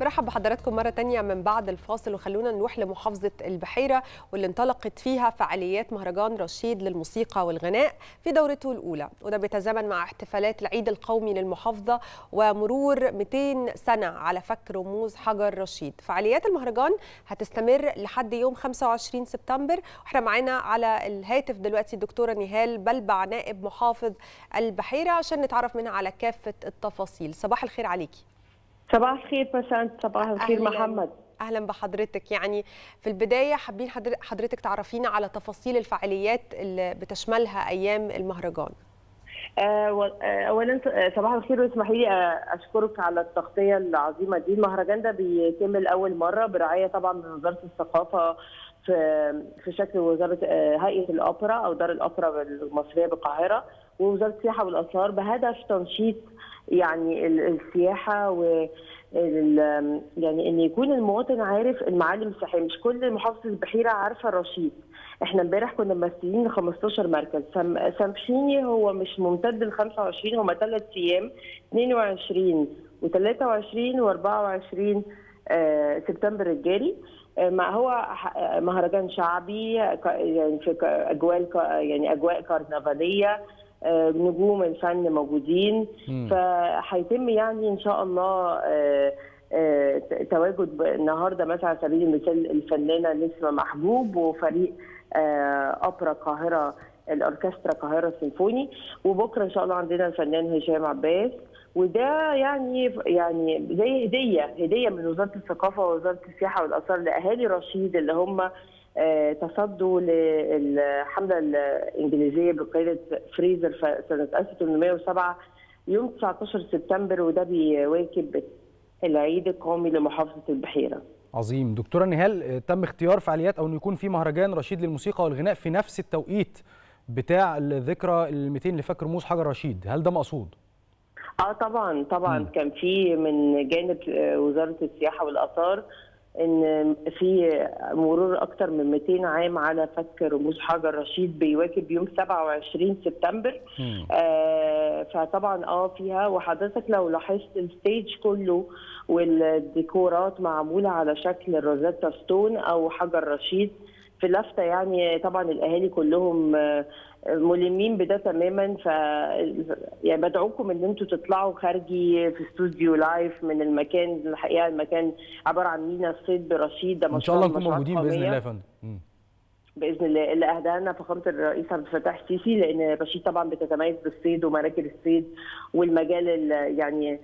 برحب بحضراتكم مرة تانية من بعد الفاصل وخلونا نروح لمحافظة البحيرة واللي انطلقت فيها فعاليات مهرجان رشيد للموسيقى والغناء في دورته الأولى وده بيتزامن مع احتفالات العيد القومي للمحافظة ومرور 200 سنة على فك رموز حجر رشيد فعاليات المهرجان هتستمر لحد يوم 25 سبتمبر واحنا معانا على الهاتف دلوقتي الدكتورة نهال بلبع نائب محافظ البحيرة عشان نتعرف منها على كافة التفاصيل صباح الخير عليكي صباح الخير بسنت صباح الخير أهلاً. محمد اهلا بحضرتك يعني في البدايه حابين حضر- حضرتك تعرفينا على تفاصيل الفعاليات اللي بتشملها ايام المهرجان آه، و- آه، اولا آه، صباح الخير واسمحي لي آه، اشكرك على التغطيه العظيمه دي المهرجان ده بيتم لاول مره برعايه طبعا من وزاره الثقافه في في شكل وزاره آه، هيئه الاوبرا او دار الاوبرا المصريه بالقاهره ووزاره السياحه والاثار بهدف تنشيط يعني ال- السياحه و ال- يعني ان يكون المواطن عارف المعالم السياحيه مش كل محافظه البحيره عارفه الرشيد احنا امبارح كنا ممثلين 15 مركز سم... سامحيني هو مش ممتد ل 25 هم ثلاث ايام 22 و23 و24 آه سبتمبر الجاري آه ما هو ح- آه، مهرجان شعبي ك- يعني في ك- اجواء ك- يعني اجواء كرنفاليه آه، نجوم الفن موجودين فهيتم يعني ان شاء الله آه، آه، تواجد ب- النهارده مثلا على سبيل المثال الفنانه نسمه محبوب وفريق آه، اوبرا القاهره الاوركسترا القاهره السيمفوني وبكره ان شاء الله عندنا الفنان هشام عباس وده يعني يعني زي هديه هديه من وزاره الثقافه ووزاره السياحه والاثار لاهالي رشيد اللي هم آه، تصدوا للحمله الانجليزيه بقياده فريزر في سنه 1807 يوم 19 سبتمبر وده بيواكب العيد القومي لمحافظه البحيره. عظيم دكتوره نهال آه، تم اختيار فعاليات او انه يكون في مهرجان رشيد للموسيقى والغناء في نفس التوقيت بتاع الذكرى ال 200 لفك رموز حجر رشيد هل ده مقصود اه طبعا طبعا مم. كان في من جانب آه، وزاره السياحه والاثار ان في مرور اكثر من 200 عام على فك رموز حجر رشيد بيواكب يوم 27 سبتمبر مم. آه فطبعا اه فيها وحضرتك لو لاحظت الستيج كله والديكورات معموله على شكل روزاتا ستون او حجر رشيد في لفته يعني طبعا الاهالي كلهم آه، ملمين بده تماما ف يعني بدعوكم ان انتم تطلعوا خارجي في استوديو لايف من المكان الحقيقه المكان عباره عن مينا الصيد برشيد ده ان شاء الله مشروع نكون من موجودين باذن المشروعات الله يا القومية. فندم مم. باذن الله اللي اهداها لنا فخامه الرئيس عبد الفتاح السيسي لان رشيد طبعا بتتميز بالصيد ومراكب الصيد والمجال ال- يعني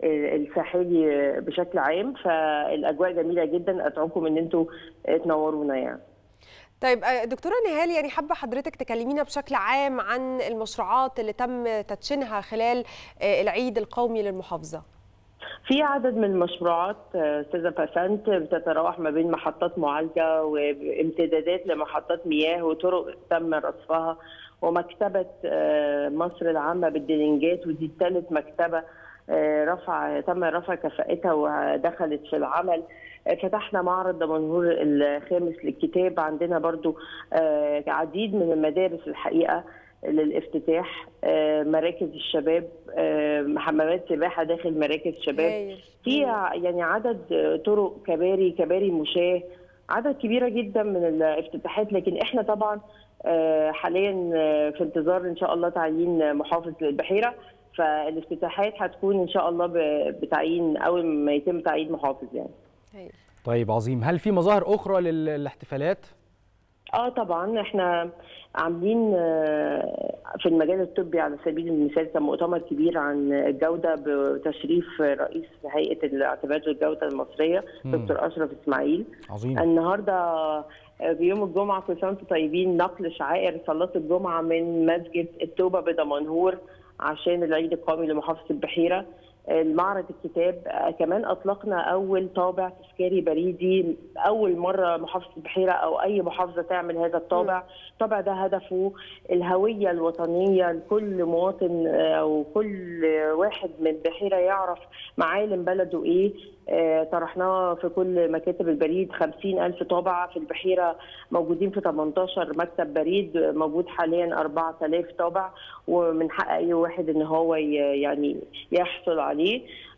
الساحلي بشكل عام فالاجواء جميله جدا ادعوكم ان انتم تنورونا يعني طيب آه، دكتوره نهال يعني حابه حضرتك تكلمينا بشكل عام عن المشروعات اللي تم تدشينها خلال آه، العيد القومي للمحافظه في عدد من المشروعات آه، استاذه باسنت بتتراوح ما بين محطات معالجه وامتدادات لمحطات مياه وطرق تم رصفها ومكتبه آه، مصر العامه بالدلنجات ودي ثالث مكتبه آه، رفع تم رفع كفاءتها ودخلت في العمل آه، فتحنا معرض دمنهور الخامس للكتاب عندنا برضو آه، عديد من المدارس الحقيقه للافتتاح آه، مراكز الشباب آه، حمامات سباحه داخل مراكز شباب هايل. في يعني عدد طرق كباري كباري مشاه عدد كبيره جدا من الافتتاحات لكن احنا طبعا آه، حاليا آه، في انتظار ان شاء الله تعيين محافظ للبحيره فالافتتاحات هتكون ان شاء الله ب- بتعيين اول ما يتم تعيين محافظ يعني هايل. طيب عظيم هل في مظاهر اخرى لل- للاحتفالات اه طبعا احنا عاملين آه، في المجال الطبي على سبيل المثال كان مؤتمر كبير عن الجوده بتشريف رئيس هيئه الاعتماد والجوده المصريه مم. دكتور اشرف اسماعيل عظيم النهارده في يوم الجمعه كل سنه وانتم طيبين نقل شعائر صلاه الجمعه من مسجد التوبه بدمنهور عشان العيد القومي لمحافظه البحيره المعرض الكتاب آه، كمان اطلقنا اول طابع تذكاري بريدي اول مره محافظه البحيره او اي محافظه تعمل هذا الطابع الطابع ده هدفه الهويه الوطنيه لكل مواطن آه، او كل واحد من البحيره يعرف معالم بلده ايه آه، طرحناه في كل مكاتب البريد 50 ألف طابعة في البحيرة موجودين في 18 مكتب بريد موجود حاليا 4000 طابع ومن حق أي واحد إن هو ي- يعني يحصل عليه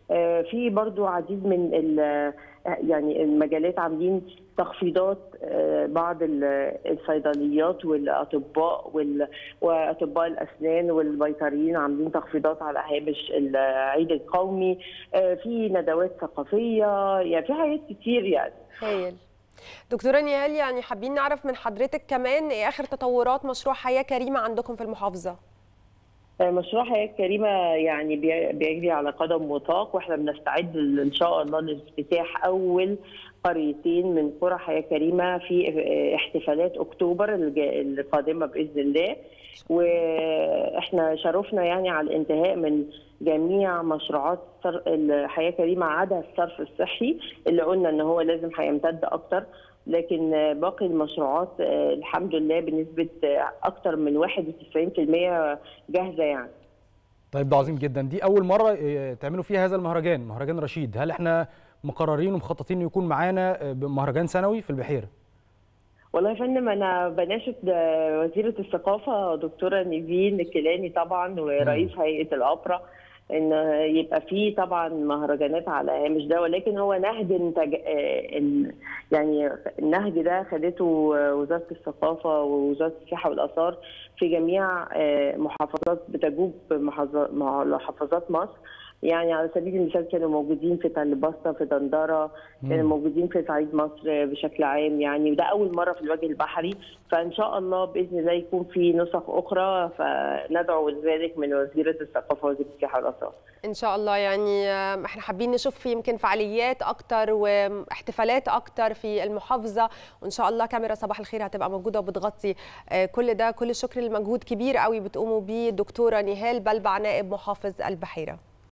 في برضو عديد من يعني المجالات عاملين تخفيضات بعض الصيدليات والاطباء واطباء الاسنان والبيطريين عاملين تخفيضات على هامش العيد القومي في ندوات ثقافيه يعني في حاجات كتير يعني هايل دكتوره نيهال يعني حابين نعرف من حضرتك كمان ايه اخر تطورات مشروع حياه كريمه عندكم في المحافظه مشروع حياه كريمه يعني بيجري على قدم وساق واحنا بنستعد ان شاء الله لافتتاح اول قريتين من قرى حياه كريمه في احتفالات اكتوبر القادمه باذن الله واحنا شرفنا يعني على الانتهاء من جميع مشروعات الحياه كريمه عدا الصرف الصحي اللي قلنا ان هو لازم هيمتد اكتر لكن باقي المشروعات الحمد لله بنسبه اكتر من 91% جاهزه يعني طيب ده عظيم جدا دي اول مره تعملوا فيها هذا المهرجان مهرجان رشيد هل احنا مقررين ومخططين انه يكون معانا مهرجان سنوي في البحيره والله يا فندم انا بناشد وزيره الثقافه دكتوره نيفين الكيلاني طبعا ورئيس هيئه الاوبرا ان يبقى في طبعا مهرجانات على هامش ده ولكن هو نهج انتج يعني النهج ده خدته وزاره الثقافه ووزاره السياحه والاثار في جميع محافظات بتجوب محافظات مصر يعني على سبيل المثال كانوا موجودين في تل بسطة في دندرة كانوا موجودين في صعيد مصر بشكل عام يعني وده أول مرة في الوجه البحري فإن شاء الله بإذن الله يكون في نسخ أخرى فندعو لذلك من وزيرة الثقافة ووزيرة السياحة والآثار. إن شاء الله يعني احنا حابين نشوف في يمكن فعاليات أكتر واحتفالات أكتر في المحافظة وإن شاء الله كاميرا صباح الخير هتبقى موجودة وبتغطي كل ده كل الشكر للمجهود كبير قوي بتقوموا بيه الدكتورة نهال بلبع نائب محافظ البحيرة.